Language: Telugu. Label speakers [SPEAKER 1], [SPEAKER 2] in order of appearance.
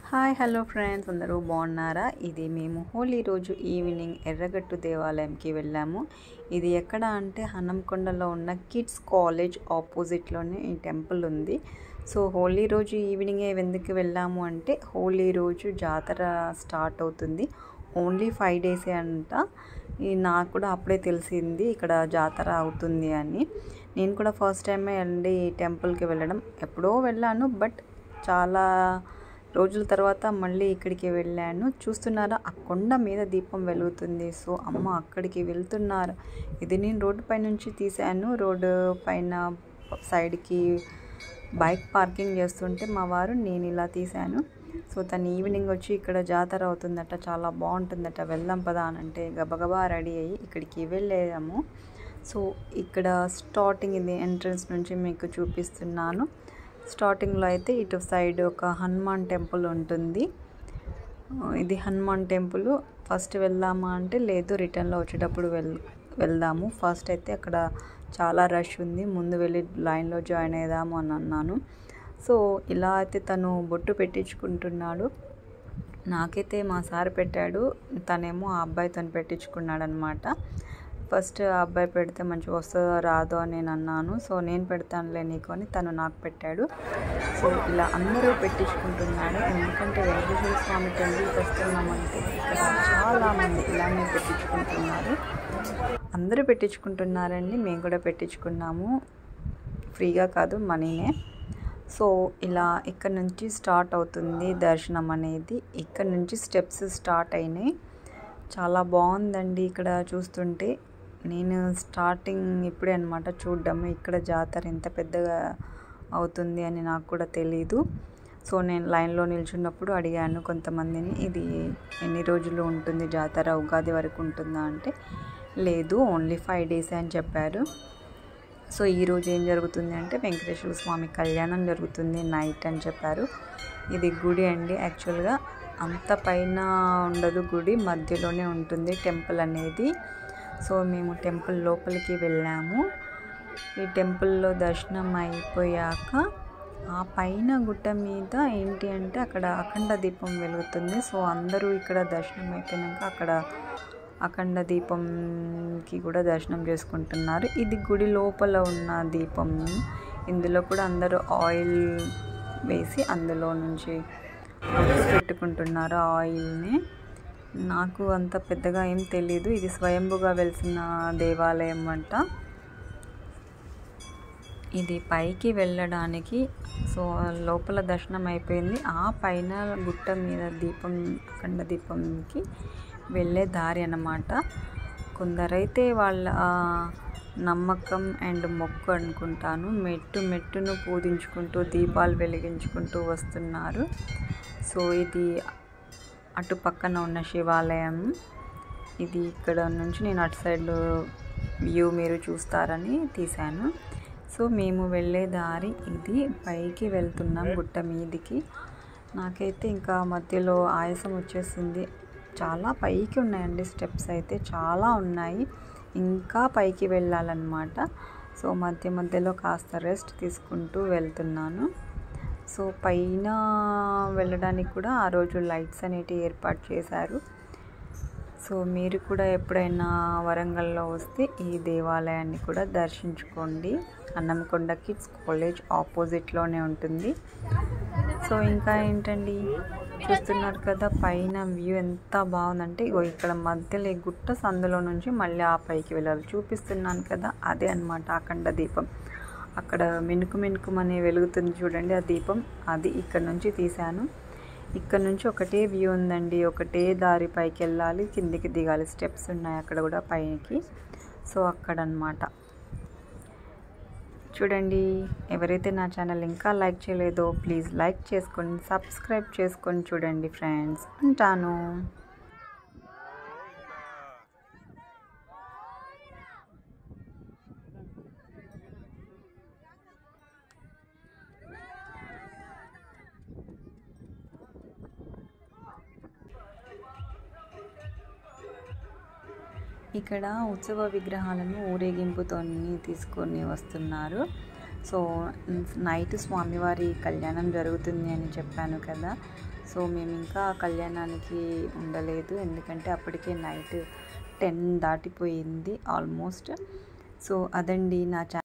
[SPEAKER 1] హాయ్ హలో ఫ్రెండ్స్ అందరూ బాగున్నారా ఇది మేము హోలీ రోజు ఈవినింగ్ ఎర్రగట్టు దేవాలయంకి వెళ్ళాము ఇది ఎక్కడ అంటే హనంకొండలో ఉన్న కిడ్స్ కాలేజ్ ఆపోజిట్లోనే ఈ టెంపుల్ ఉంది సో హోలీ రోజు ఈవినింగే ఎందుకు వెళ్ళాము అంటే హోలీ రోజు జాతర స్టార్ట్ అవుతుంది ఓన్లీ ఫైవ్ డేసే అంట ఈ నాకు కూడా అప్పుడే తెలిసింది ఇక్కడ జాతర అవుతుంది అని నేను కూడా ఫస్ట్ టైమే అండి ఈ టెంపుల్కి వెళ్ళడం ఎప్పుడో వెళ్ళాను బట్ చాలా రోజుల తర్వాత మళ్ళీ ఇక్కడికి వెళ్ళాను చూస్తున్నారా ఆ కొండ మీద దీపం వెలుగుతుంది సో అమ్మ అక్కడికి వెళ్తున్నారు ఇది నేను రోడ్డు పై నుంచి తీశాను రోడ్డు పైన సైడ్కి బైక్ పార్కింగ్ చేస్తుంటే మా వారు నేను ఇలా తీశాను సో తను ఈవినింగ్ వచ్చి ఇక్కడ జాతర అవుతుందట చాలా బాగుంటుందట వెళ్దాం పదా అని అంటే గబగబా రెడీ అయ్యి ఇక్కడికి వెళ్ళాము సో ఇక్కడ స్టార్టింగ్ ఇది ఎంట్రన్స్ నుంచి మీకు చూపిస్తున్నాను స్టార్టింగ్లో అయితే ఇటు సైడ్ ఒక హనుమాన్ టెంపుల్ ఉంటుంది ఇది హనుమాన్ టెంపుల్ ఫస్ట్ వెళ్దామా అంటే లేదు రిటర్న్లో వచ్చేటప్పుడు వెల్ వెళ్దాము ఫస్ట్ అయితే అక్కడ చాలా రష్ ఉంది ముందు వెళ్ళి లైన్లో జాయిన్ అయ్యాము అని అన్నాను సో ఇలా అయితే తను బొట్టు పెట్టించుకుంటున్నాడు నాకైతే మా సార్ పెట్టాడు తనేమో ఆ అబ్బాయితో పెట్టించుకున్నాడు అనమాట ఫస్ట్ ఆ అబ్బాయి పెడితే మంచిగా వస్తుందో రాదో అని నేను అన్నాను సో నేను పెడతానులే నీకు అని తను నాకు పెట్టాడు సో ఇలా అందరూ పెట్టించుకుంటున్నాడు ఎందుకంటే వెంకటేశ్వర స్వామి టెంపుల్కి వస్తున్నామంటే ఇక్కడ చాలామంది ఇలానే పెట్టించుకుంటున్నారు అందరూ పెట్టించుకుంటున్నారండి మేము కూడా పెట్టించుకున్నాము ఫ్రీగా కాదు మనీనే సో ఇలా ఇక్కడ నుంచి స్టార్ట్ అవుతుంది దర్శనం అనేది ఇక్కడ నుంచి స్టెప్స్ స్టార్ట్ అయినాయి చాలా బాగుందండి ఇక్కడ చూస్తుంటే నేను స్టార్టింగ్ ఇప్పుడే అనమాట చూడ్డము ఇక్కడ జాతర ఎంత పెద్దగా అవుతుంది అని నాకు కూడా తెలీదు సో నేను లైన్లో నిల్చున్నప్పుడు అడిగాను కొంతమందిని ఇది ఎన్ని రోజులు ఉంటుంది జాతర ఉగాది వరకు ఉంటుందా అంటే లేదు ఓన్లీ ఫైవ్ డేస్ అని చెప్పారు సో ఈరోజు ఏం జరుగుతుంది అంటే వెంకటేశ్వర స్వామి కళ్యాణం జరుగుతుంది నైట్ అని చెప్పారు ఇది గుడి అండి యాక్చువల్గా అంత పైన ఉండదు గుడి మధ్యలోనే ఉంటుంది టెంపుల్ అనేది సో మేము టెంపుల్ లోపలికి వెళ్ళాము ఈ టెంపుల్లో దర్శనం అయిపోయాక ఆ పైన గుట్ట మీద ఏంటి అంటే అక్కడ అఖండ దీపం వెలుగుతుంది సో అందరూ ఇక్కడ దర్శనం అయిపోయినాక అక్కడ అఖండ దీపంకి కూడా దర్శనం చేసుకుంటున్నారు ఇది గుడి లోపల ఉన్న దీపం ఇందులో కూడా అందరూ ఆయిల్ వేసి అందులో నుంచి పెట్టుకుంటున్నారు ఆయిల్ని నాకు అంత పెద్దగా ఏం తెలియదు ఇది స్వయంభుగా వెలిసిన దేవాలయం అంట ఇది పైకి వెళ్ళడానికి సో లోపల దర్శనం అయిపోయింది ఆ పైన గుట్ట మీద దీపం అఖండ దీపంకి వెళ్ళే దారి అన్నమాట కొందరైతే వాళ్ళ నమ్మకం అండ్ మొక్కు అనుకుంటాను మెట్టు మెట్టును పూజించుకుంటూ దీపాలు వెలిగించుకుంటూ వస్తున్నారు సో ఇది అటు పక్కన ఉన్న శివాలయం ఇది ఇక్కడ నుంచి నేను అటు సైడ్ వ్యూ మీరు చూస్తారని తీశాను సో మేము వెళ్ళే దారి ఇది పైకి వెళ్తున్నాం గుట్ట మీదికి నాకైతే ఇంకా మధ్యలో ఆయాసం వచ్చేసింది చాలా పైకి ఉన్నాయండి స్టెప్స్ అయితే చాలా ఉన్నాయి ఇంకా పైకి వెళ్ళాలన్నమాట సో మధ్య మధ్యలో కాస్త రెస్ట్ తీసుకుంటూ వెళ్తున్నాను సో పైన వెళ్ళడానికి కూడా ఆ రోజు లైట్స్ అనేటివి ఏర్పాటు చేశారు సో మీరు కూడా ఎప్పుడైనా వరంగల్లో వస్తే ఈ దేవాలయాన్ని కూడా దర్శించుకోండి అన్నంకొండ కిడ్స్ కాలేజ్ ఆపోజిట్లోనే ఉంటుంది సో ఇంకా ఏంటండి చూస్తున్నారు కదా పైన వ్యూ ఎంత బాగుందంటే ఇగో ఇక్కడ మధ్యలో ఈ గుట్ట సందులో నుంచి మళ్ళీ ఆ పైకి వెళ్ళాలి చూపిస్తున్నాను కదా అదే అనమాట అఖండ దీపం అక్కడ మినుకు మినుకుమని వెలుగుతుంది చూడండి ఆ దీపం అది ఇక్కడ నుంచి తీశాను ఇక్కడ నుంచి ఒకటే వ్యూ ఉందండి ఒకటే దారి పైకి వెళ్ళాలి కిందికి దిగాలి స్టెప్స్ ఉన్నాయి అక్కడ కూడా పైకి సో అక్కడ అనమాట చూడండి ఎవరైతే నా ఛానల్ ఇంకా లైక్ చేయలేదో ప్లీజ్ లైక్ చేసుకొని సబ్స్క్రైబ్ చేసుకొని చూడండి ఫ్రెండ్స్ ఉంటాను ఇక్కడ ఉత్సవ విగ్రహాలను ఊరేగింపుతో తీసుకొని వస్తున్నారు సో నైట్ స్వామివారి కళ్యాణం జరుగుతుంది అని చెప్పాను కదా సో మేము ఇంకా ఆ కళ్యాణానికి ఉండలేదు ఎందుకంటే అప్పటికే నైట్ టెన్ దాటిపోయింది ఆల్మోస్ట్ సో అదండి నా ఛా